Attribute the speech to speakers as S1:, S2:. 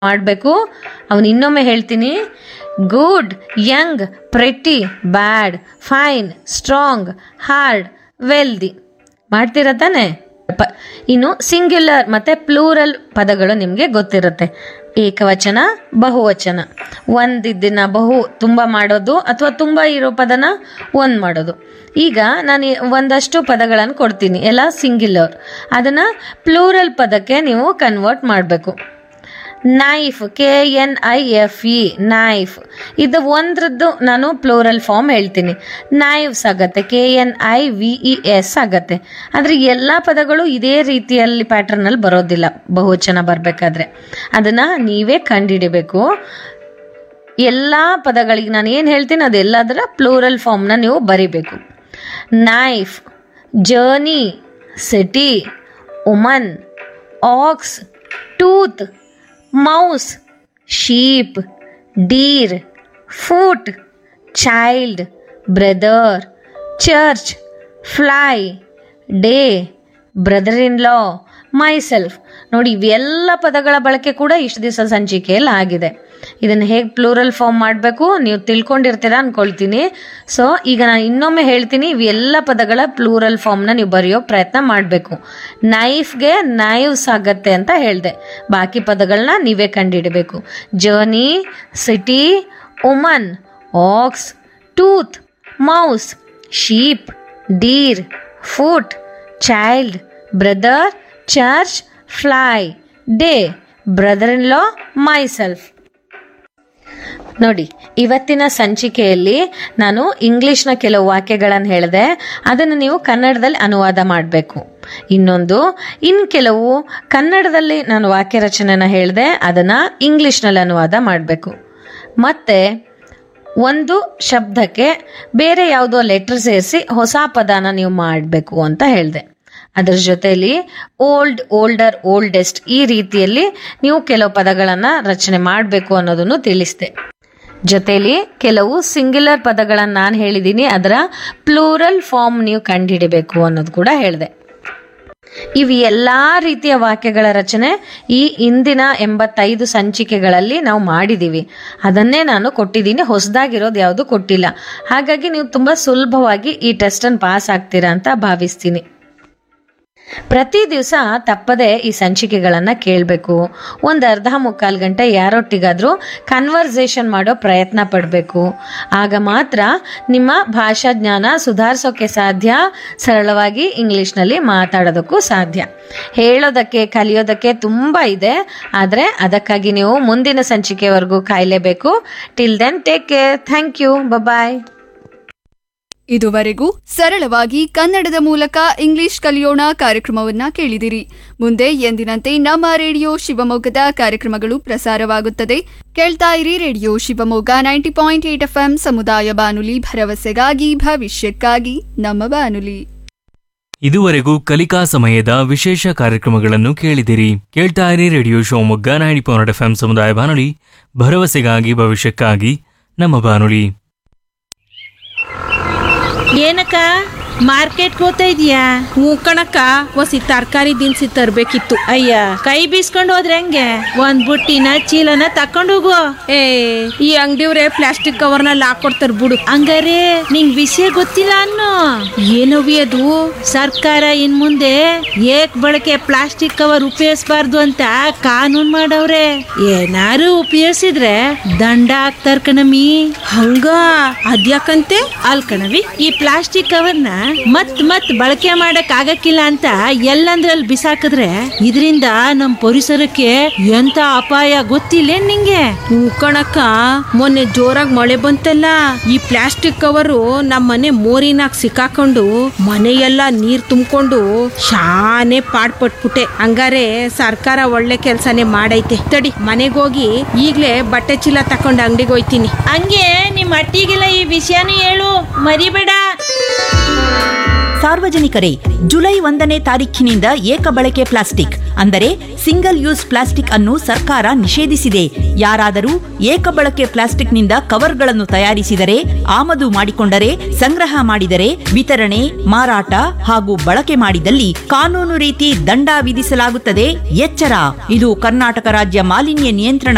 S1: ಮಾಡಬೇಕು ಅವನು ಇನ್ನೊಮ್ಮೆ ಹೇಳ್ತೀನಿ good young pretty bad fine strong hard wealthy ಮಾಡ್ತೀರ ತಾನೆ ಪ ಇನ್ನು ಸಿಂಗ್ಯುಲರ್ ಮತ್ತು ಪ್ಲೂರಲ್ ಪದಗಳು ನಿಮಗೆ ಗೊತ್ತಿರುತ್ತೆ ಏಕವಚನ ಬಹುವಚನ ಒಂದಿದ್ದನ್ನ ಬಹು ತುಂಬ ಮಾಡೋದು ಅಥವಾ ತುಂಬ ಇರೋ ಪದನ ಒಂದು ಮಾಡೋದು ಈಗ ನಾನು ಈ ಒಂದಷ್ಟು ಪದಗಳನ್ನು ಕೊಡ್ತೀನಿ ಎಲ್ಲ ಸಿಂಗ್ಯುಲರ್ ಅದನ್ನು ಪ್ಲೂರಲ್ ಪದಕ್ಕೆ ನೀವು ಕನ್ವರ್ಟ್ ಮಾಡಬೇಕು knife K N I F E knife ಇದು ಒಂದ್ರದ್ದು ನಾನು ಪ್ಲೂರಲ್ ಫಾರ್ಮ್ ಹೇಳ್ತೀನಿ ನೈವ್ಸ್ ಆಗತ್ತೆ K N I V E S ಆಗತ್ತೆ ಆದರೆ ಎಲ್ಲ ಪದಗಳು ಇದೇ ರೀತಿಯಲ್ಲಿ ಪ್ಯಾಟರ್ನಲ್ಲಿ ಬರೋದಿಲ್ಲ ಬಹುವಚನ ಬರಬೇಕಾದ್ರೆ ಅದನ್ನು ನೀವೇ ಕಂಡುಹಿಡಿಬೇಕು ಎಲ್ಲ ಪದಗಳಿಗೆ ನಾನು ಏನು ಹೇಳ್ತೀನಿ ಅದೆಲ್ಲದರ ಪ್ಲೂರಲ್ ಫಾರ್ಮ್ನ ನೀವು ಬರಿಬೇಕು knife journey city woman ox tooth mouse sheep deer foot child brother church fly day brother in law myself ನೋಡಿ ಇವೆಲ್ಲ ಪದಗಳ ಬಳಕೆ ಕೂಡ ಇಷ್ಟು ದಿವಸ ಸಂಚಿಕೆಯಲ್ಲಿ ಆಗಿದೆ ಇದನ್ನು ಹೇಗೆ ಪ್ಲೂರಲ್ ಫಾರ್ಮ್ ಮಾಡಬೇಕು ನೀವು ತಿಳ್ಕೊಂಡಿರ್ತೀರಾ ಅನ್ಕೊಳ್ತೀನಿ ಸೊ ಈಗ ನಾನು ಇನ್ನೊಮ್ಮೆ ಹೇಳ್ತೀನಿ ಇವೆಲ್ಲ ಪದಗಳ ಪ್ಲೂರಲ್ ಫಾರ್ಮ್ನ ನೀವು ಬರೆಯೋ ಪ್ರಯತ್ನ ಮಾಡಬೇಕು ನೈಫ್ಗೆ ನೈವ್ಸ್ ಆಗತ್ತೆ ಅಂತ ಹೇಳಿದೆ ಬಾಕಿ ಪದಗಳನ್ನ ನೀವೇ ಕಂಡುಹಿಡಬೇಕು journey city woman ox tooth mouse sheep deer foot child brother church fly day brother in law myself ನೋಡಿ ಇವತ್ತಿನ ಸಂಚಿಕೆಯಲ್ಲಿ ನಾನು ಇಂಗ್ಲಿಷ್ನ ಕೆಲವು ವಾಕ್ಯಗಳನ್ನು ಹೇಳಿದೆ ಅದನ್ನು ನೀವು ಕನ್ನಡದಲ್ಲಿ ಅನುವಾದ ಮಾಡಬೇಕು ಇನ್ನೊಂದು ಇನ್ನು ಕೆಲವು ಕನ್ನಡದಲ್ಲಿ ನಾನು ವಾಕ್ಯ ರಚನೆನ ಹೇಳಿದೆ ಅದನ್ನು ಇಂಗ್ಲಿಷ್ನಲ್ಲಿ ಅನುವಾದ ಮಾಡಬೇಕು ಮತ್ತು ಒಂದು ಶಬ್ದಕ್ಕೆ ಬೇರೆ ಯಾವುದೋ ಲೆಟರ್ ಸೇರಿಸಿ ಹೊಸ ಪದನ ನೀವು ಮಾಡಬೇಕು ಅಂತ ಹೇಳಿದೆ ಅದರ ಜೊತೆಯಲ್ಲಿ ಓಲ್ಡ್ ಓಲ್ಡರ್ ಓಲ್ಡೆಸ್ಟ್ ಈ ರೀತಿಯಲ್ಲಿ ನೀವು ಕೆಲವು ಪದಗಳನ್ನು ರಚನೆ ಮಾಡಬೇಕು ಅನ್ನೋದನ್ನು ತಿಳಿಸಿದೆ ಜೊತೆಯಲ್ಲಿ ಕೆಲವು ಸಿಂಗ್ಯುಲರ್ ಪದಗಳನ್ನು ನಾನು ಹೇಳಿದ್ದೀನಿ ಅದರ ಪ್ಲೂರಲ್ ಫಾರ್ಮ್ ನೀವು ಕಂಡುಹಿಡಿಬೇಕು ಅನ್ನೋದು ಕೂಡ ಹೇಳಿದೆ ಇವು ಎಲ್ಲ ರೀತಿಯ ವಾಕ್ಯಗಳ ರಚನೆ ಈ ಇಂದಿನ ಎಂಬತ್ತೈದು ಸಂಚಿಕೆಗಳಲ್ಲಿ ನಾವು ಮಾಡಿದ್ದೀವಿ ಅದನ್ನೇ ನಾನು ಕೊಟ್ಟಿದ್ದೀನಿ ಹೊಸದಾಗಿರೋದು ಯಾವುದು ಕೊಟ್ಟಿಲ್ಲ ಹಾಗಾಗಿ ನೀವು ತುಂಬ ಸುಲಭವಾಗಿ ಈ ಟೆಸ್ಟನ್ನು ಪಾಸ್ ಆಗ್ತೀರಾ ಅಂತ ಭಾವಿಸ್ತೀನಿ ಪ್ರತಿ ದಿವಸ ತಪ್ಪದೆ ಈ ಸಂಚಿಕೆಗಳನ್ನು ಕೇಳಬೇಕು ಒಂದು ಅರ್ಧ ಮುಕ್ಕಾಲು ಗಂಟೆ ಯಾರೊಟ್ಟಿಗಾದರೂ ಕನ್ವರ್ಸೇಷನ್ ಮಾಡೋ ಪ್ರಯತ್ನ ಪಡಬೇಕು ಆಗ ಮಾತ್ರ ನಿಮ್ಮ ಭಾಷಾ ಜ್ಞಾನ ಸುಧಾರಿಸೋಕ್ಕೆ ಸಾಧ್ಯ ಸರಳವಾಗಿ ಇಂಗ್ಲೀಷ್ನಲ್ಲಿ ಮಾತಾಡೋದಕ್ಕೂ ಸಾಧ್ಯ ಹೇಳೋದಕ್ಕೆ ಕಲಿಯೋದಕ್ಕೆ ತುಂಬ ಇದೆ ಆದರೆ ಅದಕ್ಕಾಗಿ ನೀವು ಮುಂದಿನ ಸಂಚಿಕೆವರೆಗೂ ಕಾಯಲೇಬೇಕು till then take care thank you bye
S2: ಇದುವರೆಗೂ ಸರಳವಾಗಿ ಕನ್ನಡದ ಮೂಲಕ ಇಂಗ್ಲಿಷ್ ಕಲಿಯೋಣ ಕಾರ್ಯಕ್ರಮವನ್ನ ಕೇಳಿದಿರಿ ಮುಂದೆ ಎಂದಿನಂತೆ ನಮ್ಮ ರೇಡಿಯೋ ಶಿವಮೊಗ್ಗದ ಕಾರ್ಯಕ್ರಮಗಳು ಪ್ರಸಾರವಾಗುತ್ತದೆ ಕೇಳ್ತಾ ಇರಿ radio Shivamogga ninety point eight F ಸಮುದಾಯ ಬಾನುಲಿ ಭರವಸೆಗಾಗಿ ಭವಿಷ್ಯಕ್ಕಾಗಿ ನಮ್ಮ ಬಾನುಲಿ
S3: ಇದುವರೆಗೂ ಕಲಿಕಾ ಸಮಯದ ವಿಶೇಷ ಕಾರ್ಯಕ್ರಮಗಳನ್ನು ಕೇಳಿದಿರಿ ಕೇಳ್ತಾ ಇರಿ radio Shivamogga ninety point F ಸಮುದಾಯ ಬಾನುಲಿ ಭರವಸೆಗಾಗಿ ಭವಿಷ್ಯಕ್ಕಾಗಿ ನಮ್ಮ ಬಾನುಲಿ
S4: ಏನಕ್ಕ ಮಾರ್ಕೆಟ್ಗೆ ಹೋಗ್ತಾ ಇದೀಯಾ
S5: ಹ್ಞೂ ಕಣಕ್ಕ ಒಸಿ ತರಕಾರಿ ದಿನಸಿ ತರ್ಬೇಕಿತ್ತು
S4: ಅಯ್ಯ ಕೈ ಬೀಸ್ಕೊಂಡು ಹೋದ್ರೆ ಹೆಂಗೆ ಒಂದ್ ಬುಟ್ಟಿನ ಚೀಲನ ತಕೊಂಡು ಹೋಗು
S5: ಏ ಈ ಅಂಗಡಿಯವ್ರೆ ಪ್ಲಾಸ್ಟಿಕ್ ಕವರ್ನಲ್ಲಿ ಹಾಕೊಡ್ತಾರ ಬಿಡು
S4: ಹಂಗಾರೆ ನಿಂಗ್ ವಿಷಯ ಗೊತ್ತಿಲ್ಲ ಅನ್ನು
S5: ಏನವಿ ಅದು
S4: ಸರ್ಕಾರ ಇನ್ ಮುಂದೆ ಏಕ್ ಬಳಕೆ ಪ್ಲಾಸ್ಟಿಕ್ ಕವರ್ ಉಪಯೋಗಿಸಬಾರ್ದು ಅಂತ ಕಾನೂನ್ ಮಾಡವ್ರೆ ಏನಾರು ಉಪಯೋಗಿಸಿದ್ರೆ ದಂಡ ಹಾಕ್ತಾರ ಕಣಮಿ
S5: ಹಂಗ ಅದ್ಯಾಕಂತೆ
S4: ಅಲ್ ಕಣವಿ ಈ ಪ್ಲಾಸ್ಟಿಕ್ ಕವರ್ನ ಮತ್ ಮತ್ ಬಳಕೆ ಮಾಡಕ್ ಆಗಕ್ಕಿಲ್ಲ ಅಂತ ಎಲ್ಲಂದ್ರಲ್ಲಿ ಬಿಸಾಕಿದ್ರೆ ಇದರಿಂದ ನಮ್ ಪರಿಸರಕ್ಕೆ ಎಂತ ಅಪಾಯ ಗೊತ್ತಿಲ್ಲ ನಿಂಗೆ
S5: ಹ್ಞೂ ಕಣಕ್ಕ ಮೊನ್ನೆ ಜೋರಾಗಿ ಮಳೆ ಬಂತಲ್ಲ ಈ ಪ್ಲಾಸ್ಟಿಕ್ ಕವರು ನಮ್ಮ ಮನೆ ಮೋರಿನಾಗ ಸಿಕ್ಕಾಕೊಂಡು ಮನೆಯೆಲ್ಲ ನೀರ್ ತುಂಬಿಕೊಂಡು ಶಾನೆ ಪಾಡ್ಪಟ್ಬಿಟ್ಟೆ ಹಂಗಾರೆ ಸರ್ಕಾರ ಒಳ್ಳೆ ಕೆಲ್ಸನೇ ಮಾಡೈತೆ ತಡಿ ಮನೆಗೋಗಿ ಈಗ್ಲೇ ಬಟ್ಟೆ ಚೀಲ ತಕೊಂಡು ಅಂಗಡಿಗೆ ಹೋಯ್ತೀನಿ
S4: ಹಂಗೆ ನಿಮ್ ಅಟ್ಟಿಗೆಲ್ಲ ಈ ವಿಷಯನೂ ಹೇಳು ಮರಿಬೇಡ
S6: ಸಾರ್ವಜನಿಕರೇ ಜುಲೈ ಒಂದನೇ ತಾರೀಖಿನಿಂದ ಏಕ ಬಳಕೆ ಪ್ಲಾಸ್ಟಿಕ್ ಅಂದರೆ ಸಿಂಗಲ್ ಯೂಸ್ ಪ್ಲಾಸ್ಟಿಕ್ ಅನ್ನು ಸರ್ಕಾರ ನಿಷೇಧಿಸಿದೆ ಯಾರಾದರೂ ಏಕ ಬಳಕೆ ಪ್ಲಾಸ್ಟಿಕ್ನಿಂದ ಕವರ್ಗಳನ್ನು ತಯಾರಿಸಿದರೆ ಆಮದು ಮಾಡಿಕೊಂಡರೆ ಸಂಗ್ರಹ ಮಾಡಿದರೆ ವಿತರಣೆ ಮಾರಾಟ ಹಾಗೂ ಬಳಕೆ ಮಾಡಿದಲ್ಲಿ ಕಾನೂನು ರೀತಿ ದಂಡ ವಿಧಿಸಲಾಗುತ್ತದೆ ಎಚ್ಚರ ಇದು ಕರ್ನಾಟಕ ರಾಜ್ಯ ಮಾಲಿನ್ಯ ನಿಯಂತ್ರಣ